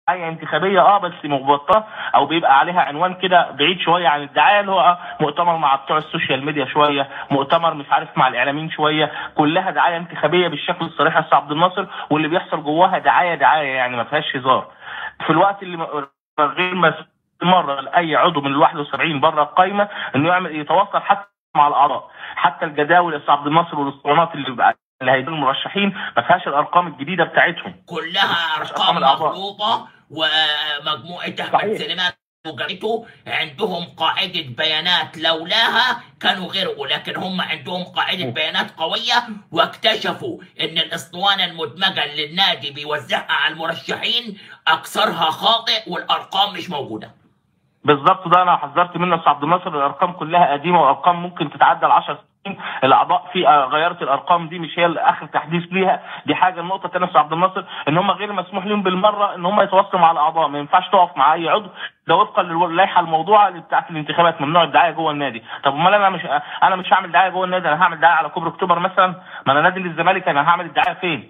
دعايه انتخابيه اه بس مغطاه او بيبقى عليها عنوان كده بعيد شويه عن الدعايه اللي هو آه مؤتمر مع بتوع السوشيال ميديا شويه مؤتمر مش عارف مع الاعلاميين شويه كلها دعايه انتخابيه بالشكل الصريح يا عبد الناصر واللي بيحصل جواها دعايه دعايه يعني ما فيهاش هزار في الوقت اللي غير مسؤول مره لاي عضو من ال 71 بره القايمه انه يعمل يتواصل حتى مع الاعضاء حتى الجداول يا استاذ عبد الناصر والاسطوانات اللي اللي هيدوا المرشحين ما فيهاش الارقام الجديده بتاعتهم كلها ارقام مغلوطه ومجموعه احمد سليمان وجريته عندهم قاعدة بيانات لولاها كانوا غرقوا لكن هم عندهم قاعدة بيانات قوية واكتشفوا ان الاسطوانة المدمجة اللي النادي بيوزعها على المرشحين اكثرها خاطئ والارقام مش موجودة بالظبط ده انا حذرت منه يا عبد الناصر الارقام كلها قديمه وارقام ممكن تتعدى ال 10 سنين الاعضاء في غيرت الارقام دي مش هي اخر تحديث ليها دي حاجه النقطه الثانيه يا عبد الناصر ان هم غير مسموح لهم بالمره ان هم يتواصلوا مع الاعضاء ما ينفعش تقف مع اي عضو ده وفقا للائحه الموضوعه بتاعت الانتخابات ممنوع الدعايه جوه النادي طب امال انا مش انا مش هعمل دعايه جوه النادي انا هعمل دعايه على كوبري اكتوبر مثلا ما انا نادي للزمالك انا هعمل الدعايه فين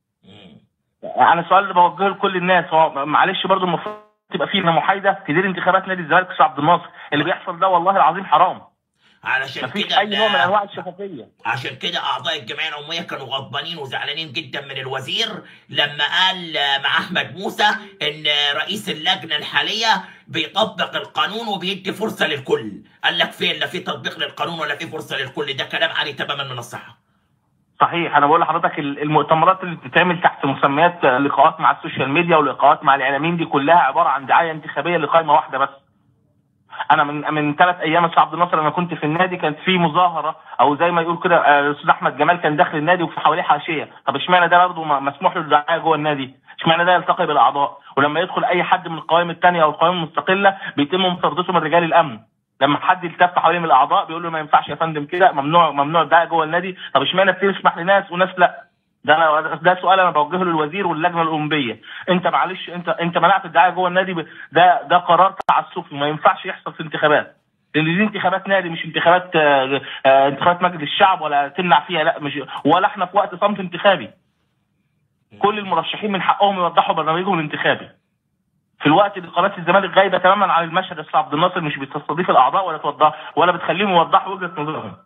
انا السؤال اللي بوجهه لكل الناس هو معلش برضو المفروض تبقى فيه محايده تدير انتخابات نادي الزمالك يا عبد الناصر اللي بيحصل ده والله العظيم حرام علشان مفيش كده اي نوع من انواع الشفافيه عشان كده اعضاء الجمعيه العموميه كانوا غضبانين وزعلانين جدا من الوزير لما قال مع احمد موسى ان رئيس اللجنه الحاليه بيطبق القانون وبيدي فرصه للكل قال لك فين لا في تطبيق للقانون ولا في فرصه للكل ده كلام عالي تماما من الصحه صحيح انا بقول لحضرتك المؤتمرات اللي بتتعمل تحت مسميات لقاءات مع السوشيال ميديا ولقاءات مع الاعلاميين دي كلها عباره عن دعايه انتخابيه لقائمه واحده بس انا من من ثلاث ايام يا عبد الناصر انا كنت في النادي كانت في مظاهره او زي ما يقول كده الاستاذ احمد جمال كان داخل النادي وفي حواليه حاشيه طب اشمعنى ده برضه مسموح له الدعايه جوه النادي اشمعنى ده يلتقي بالاعضاء ولما يدخل اي حد من القوائم الثانيه او القوائم المستقله بيتم مطاردته من رجال الامن لما حد يلتف حوالين من الاعضاء بيقول له ما ينفعش يا فندم كده ممنوع ممنوع الدعايه جوه النادي طب اشمعنى بتسمح لناس وناس لا ده انا ده سؤال انا بوجهه للوزير واللجنه الاولمبيه انت معلش انت انت منعت الدعايه جوه النادي ب... ده ده قرار تعسفي ما ينفعش يحصل في انتخابات لان دي انتخابات نادي مش انتخابات آه آه انتخابات مجلس الشعب ولا تمنع فيها لا مش ولا احنا في وقت صمت انتخابي كل المرشحين من حقهم يوضحوا برنامجهم الانتخابي في الوقت اللي قناه الزمالك غايبه تماما عن المشهد يا عبد الناصر مش بتستضيف الاعضاء ولا توضح ولا بتخليهم يوضحوا وجهه نظرهم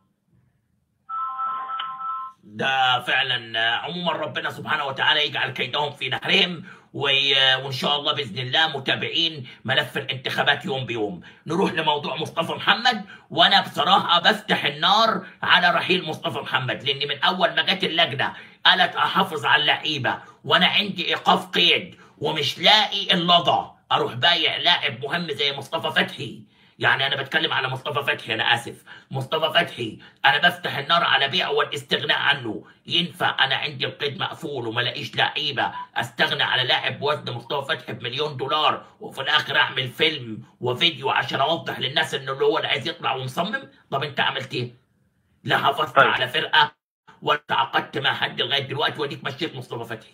ده فعلا عموما ربنا سبحانه وتعالى يجعل كيدهم في نحرهم وان شاء الله باذن الله متابعين ملف الانتخابات يوم بيوم نروح لموضوع مصطفى محمد وانا بصراحه بفتح النار على رحيل مصطفى محمد لان من اول ما جت اللجنه قالت احافظ على اللعيبه وانا عندي ايقاف قيد ومش لاقي اللضا اروح بايع لاعب مهم زي مصطفى فتحي يعني انا بتكلم على مصطفى فتحي انا اسف مصطفى فتحي انا بفتح النار على بيعه والاستغناء عنه ينفع انا عندي القيد مقفول وما لاقيش لعيبه استغنى على لاعب بوزن مصطفى فتحي بمليون دولار وفي الاخر اعمل فيلم وفيديو عشان اوضح للناس انه اللي هو اللي عايز يطلع ومصمم طب انت عملت ايه؟ لا حافظت طيب. على فرقه ولا تعاقدت مع حد لغايه دلوقتي واديك مشيت مصطفى فتحي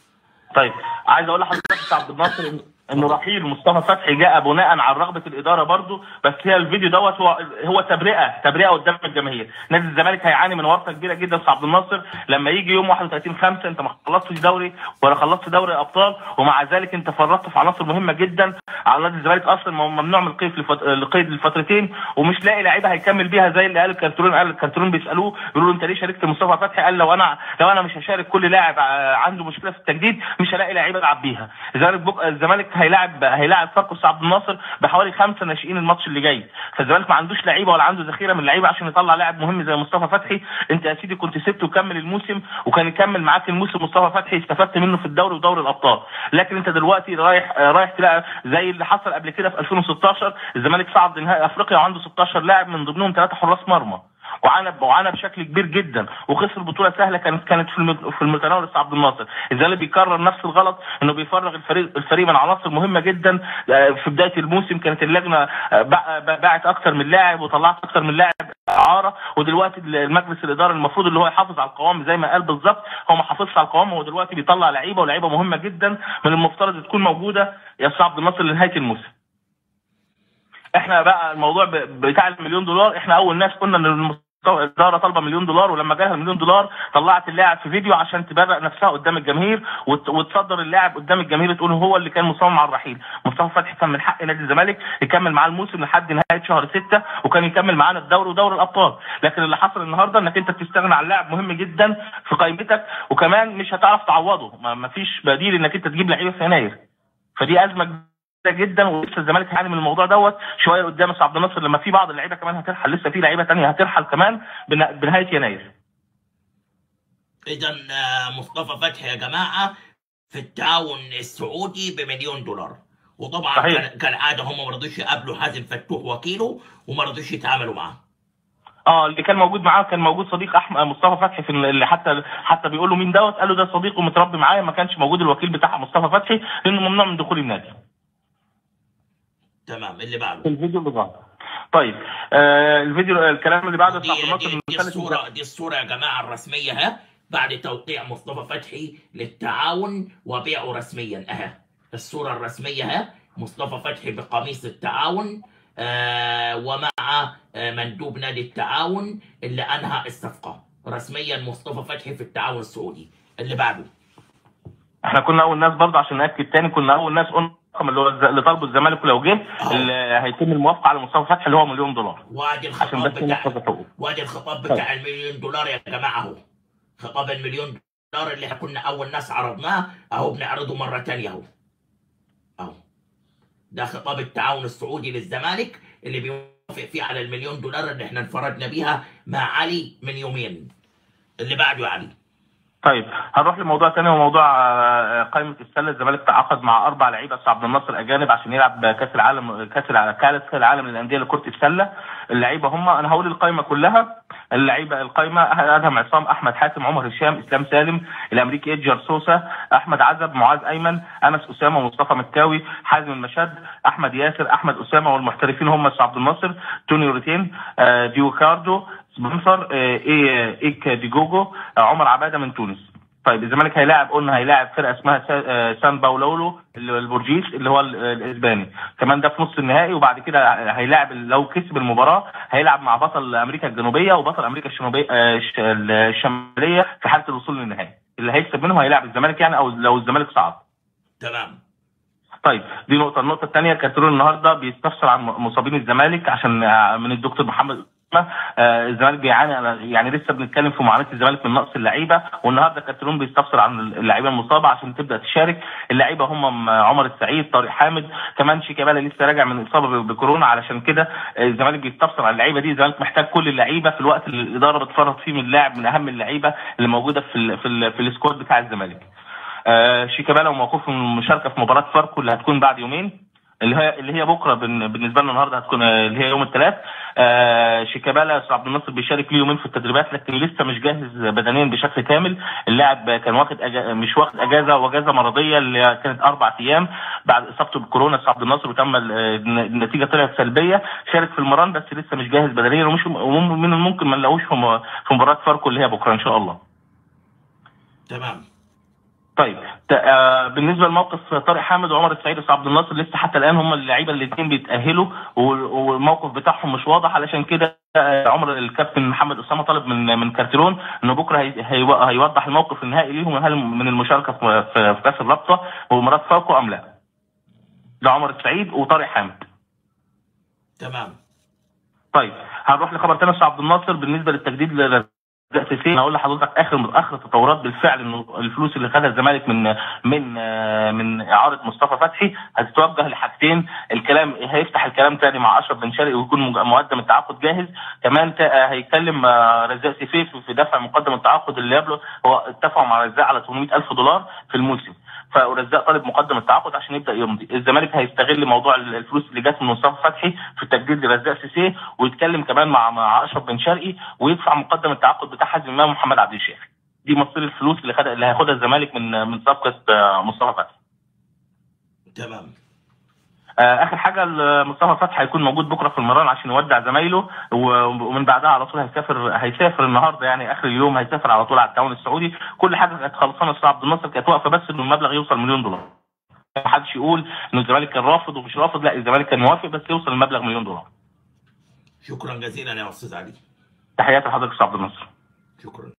طيب عايز اقول لحضرتك يا عبد الناصر إن- ان رحيل مصطفى فتحي جاء بناء على رغبه الاداره برضه بس هي الفيديو دوت هو هو تبرئه تبرئه قدام الجماهير نادي الزمالك هيعاني من ورطه كبيره جدا في عبد الناصر لما يجي يوم 31 5 انت ما خلصتش دوري ولا خلصت دوري ابطال ومع ذلك انت فرطت في عناصر مهمه جدا على نادي الزمالك اصلا ممنوع من القيد لفت... القيد لفترتين ومش لاقي لعيبه هيكمل بيها زي اللي قال الكارترون قال الكارترون بيسالوه بيقولوا له انت ليه شاركت مصطفى فتحي قال لو انا لو انا مش هشارك كل لاعب ع- عنده مشكله في التجديد مش هلاقي لعيبه العب بيها الزمالك بك... الزمالك هيلاعب هيلاعب فاركوس عبد الناصر بحوالي خمسه ناشئين الماتش اللي جاي فالزمالك ما عندوش لعيبه ولا عنده ذخيره من اللعيبه عشان يطلع لاعب مهم زي مصطفى فتحي انت يا سيدي كنت سبته وكمل الموسم وكان يكمل معاك الموسم مصطفى فتحي استفدت منه في الدوري ودوري الابطال لكن انت دلوقتي رايح آه، رايح تلاقي زي اللي حصل قبل كده في 2016 الزمالك صعد نهائي افريقيا وعنده 16 لاعب من ضمنهم ثلاثه حراس مرمى وعانى وعانى بشكل كبير جدا وخسر بطوله سهله كانت كانت في الم- في المتناول بتاع عبد الناصر الزمالك بيكرر نفس الغلط انه بيفرغ الفريق الفريق من عناصر مهمه جدا آه، في بدايه الموسم كانت اللجنه آه، بع- باعت اكثر من لاعب وطلعت اكثر من لاعب اعاره ودلوقتي المجلس الاداري المفروض اللي هو يحافظ على القوام زي ما قال بالظبط هو ما حافظش على القوام هو دلوقتي بيطلع لعيبه ولعيبه مهمه جدا من المفترض تكون موجوده يا استاذ عبد الناصر لنهايه الموسم احنا بقى الموضوع ب- بتاع المليون دولار احنا اول ناس قلنا ان الاداره طالبه مليون دولار ولما جالها المليون دولار طلعت اللاعب في فيديو عشان تبرئ نفسها قدام الجماهير وت- وتصدر اللاعب قدام الجماهير تقول هو اللي كان مصمم على الرحيل مصطفى فتحي كان من حق نادي الزمالك يكمل معاه الموسم لحد نهايه شهر ستة وكان يكمل معانا الدوري ودوري الابطال لكن اللي حصل النهارده انك انت بتستغنى عن لاعب مهم جدا في قائمتك وكمان مش هتعرف تعوضه ما ما فيش بديل انك انت تجيب لعيبه في يناير فدي ازمه كبيره جدا ولسه الزمالك هيعاني من الموضوع دوت شويه قدام بس عبد الناصر لما في بعض اللعيبه كمان هترحل لسه في لعيبه ثانيه هترحل كمان بن- بنهايه يناير اذا آه، مصطفى فتحي يا جماعه في التعاون السعودي بمليون دولار وطبعا صحيح. كان- كالعاده هم ما رضوش يقابلوا حازم فتوح وكيله وما رضوش يتعاملوا معاه اه اللي كان موجود معاه كان موجود صديق احمد مصطفى فتحي في اللي حتى حتى بيقول له مين دوت قال له ده صديقه متربي معايا ما كانش موجود الوكيل بتاع مصطفى فتحي لانه ممنوع من دخول النادي تمام اللي بعده في الفيديو اللي ظهر طيب آه الفيديو الكلام اللي بعده بتاع عبد دي, الناصر دي, من دي رسالة الصورة دي الصورة يا جماعة الرسمية ها بعد توقيع مصطفى فتحي للتعاون وبيعه رسميا اها الصورة الرسمية ها مصطفى فتحي بقميص التعاون آه ومع آه مندوب نادي التعاون اللي انهى الصفقة رسميا مصطفى فتحي في التعاون السعودي اللي بعده احنا كنا اول ناس برضه عشان ناكد تاني كنا اول ناس قلنا الرقم اللي هو الز- اللي طالبه الزمالك ولو جه اللي هيتم الموافقه على مصطفى فتحي اللي هو مليون دولار وادي عشان الخطاب بس بتاع نحفظ حقوقه وادي الخطاب بتاع المليون دولار يا جماعه اهو خطاب المليون دولار اللي احنا كنا اول ناس عرضناه اهو بنعرضه مره تانية اهو اهو ده خطاب التعاون السعودي للزمالك اللي بيوافق فيه على المليون دولار اللي احنا انفردنا بيها مع علي من يومين اللي بعده يا علي طيب هنروح لموضوع تاني وموضوع آه، قائمه السله الزمالك تعاقد مع اربع لعيبه بس عبد الناصر اجانب عشان يلعب كاس العالم كاس العالم كاس العالم للانديه لكره السله اللعيبه هم انا هقول القائمه كلها اللعيبه القائمه ادهم عصام احمد حاتم عمر هشام اسلام سالم الامريكي ادجر سوسا احمد عزب معاذ ايمن انس اسامه مصطفى مكاوي حازم المشد احمد ياسر احمد اسامه والمحترفين هم بس عبد الناصر توني روتين آه، ديوكاردو سبونسر آه، إيه ايك ديجوجو آه، عمر عباده من تونس طيب الزمالك هيلاعب قلنا هيلاعب فرقه اسمها سا- آه، سان باولولو اللي هو البورجيس اللي هو ال- الاسباني كمان ده في نص النهائي وبعد كده هيلاعب لو كسب المباراه هيلعب مع بطل امريكا الجنوبيه وبطل امريكا الشماليه آه، الش- الشماليه في حاله الوصول للنهائي اللي هيكسب منهم هيلاعب الزمالك يعني او لو الزمالك صعد تمام طيب دي نقطة، النقطة الثانية كاترون النهارده بيستفسر عن مصابين الزمالك عشان آه، من الدكتور محمد أسامة. آه، الزمالك بيعاني أنا- يعني لسه بنتكلم في معاناة الزمالك من نقص اللعيبة والنهارده كاترون بيستفسر عن اللعيبة المصابة عشان تبدأ تشارك، اللعيبة هم م- عمر السعيد، طارق حامد، كمان شيكابالا لسه راجع من إصابة ب- بكورونا علشان كده آه، الزمالك بيستفسر عن اللعيبة دي، الزمالك محتاج كل اللعيبة في الوقت اللي الإدارة بتفرط فيه من لاعب من أهم اللعيبة اللي موجودة في ال في ال في السكواد بتاع الزمالك. آه، شيكابالا وموقوف من المشاركه في مباراه فاركو اللي هتكون بعد يومين اللي هي اللي هي بكره بن- بالنسبه لنا النهارده هتكون آه، اللي هي يوم الثلاث آه شيكابالا أستاذ عبد الناصر بيشارك ليه يومين في التدريبات لكن لسه مش جاهز بدنيا بشكل كامل اللاعب كان واخد أجا... مش واخد اجازه واجازه مرضيه اللي كانت اربع ايام بعد اصابته بكورونا أستاذ عبد الناصر وتم ال- الن- النتيجه طلعت سلبيه شارك في المران بس لسه مش جاهز بدنيا ومش ومم- من الممكن ما نلاقوش في م- في مباراه فاركو اللي هي بكره ان شاء الله تمام طيب ت- آه، بالنسبه لموقف طارق حامد وعمر السعيد وسعد عبد الناصر لسه حتى الان هم اللعيبه الاثنين بيتاهلوا وال- والموقف بتاعهم مش واضح علشان كده آه، عمر الكابتن محمد اسامه طلب من من كارتيرون انه بكره هي- هيو- هيوضح الموقف النهائي ليهم هل من المشاركه في في في كاس الرابطه ومباراه فاركو ام لا. ده عمر السعيد وطارق حامد. تمام طيب هنروح لخبر تاني يا عبد الناصر بالنسبه للتجديد لرزاق سيسي انا اقول لحضرتك اخر اخر التطورات بالفعل انه الفلوس اللي خدها الزمالك من من آه، من اعاره مصطفى فتحي هتتوجه لحاجتين الكلام هيفتح الكلام تاني مع اشرف بن شرقي ويكون مج- مقدم التعاقد جاهز كمان تا- آه، هيتكلم آه، رزاق سيفي في- في دفع مقدم التعاقد اللي قبله هو اتفقوا مع رزاق على 800 الف دولار في الموسم فرزاق طالب مقدم التعاقد عشان يبدا يمضي الزمالك هيستغل موضوع الفلوس اللي جت من مصطفى فتحي في التجديد لرزاق سيسي ويتكلم كمان مع مع اشرف بن شرقي ويدفع مقدم التعاقد بتاع حازم امام محمد عبد الشافي دي مصير الفلوس اللي خد اللي هياخدها الزمالك من من صفقه آه، مصطفى فتحي تمام آه، اخر حاجه ال- مصطفى فتحي هيكون موجود بكره في المران عشان يودع زمايله و- ومن بعدها على طول هيسافر هيسافر النهارده يعني اخر اليوم هيسافر على طول على التعاون السعودي كل حاجه كانت خلصانه استاذ عبد الناصر كانت واقفه بس انه المبلغ يوصل مليون دولار ما حدش يقول انه الزمالك كان رافض ومش رافض لا الزمالك كان موافق بس يوصل المبلغ مليون دولار شكرا جزيلا يا استاذ علي تحياتي لحضرتك يا استاذ عبد الناصر شكرا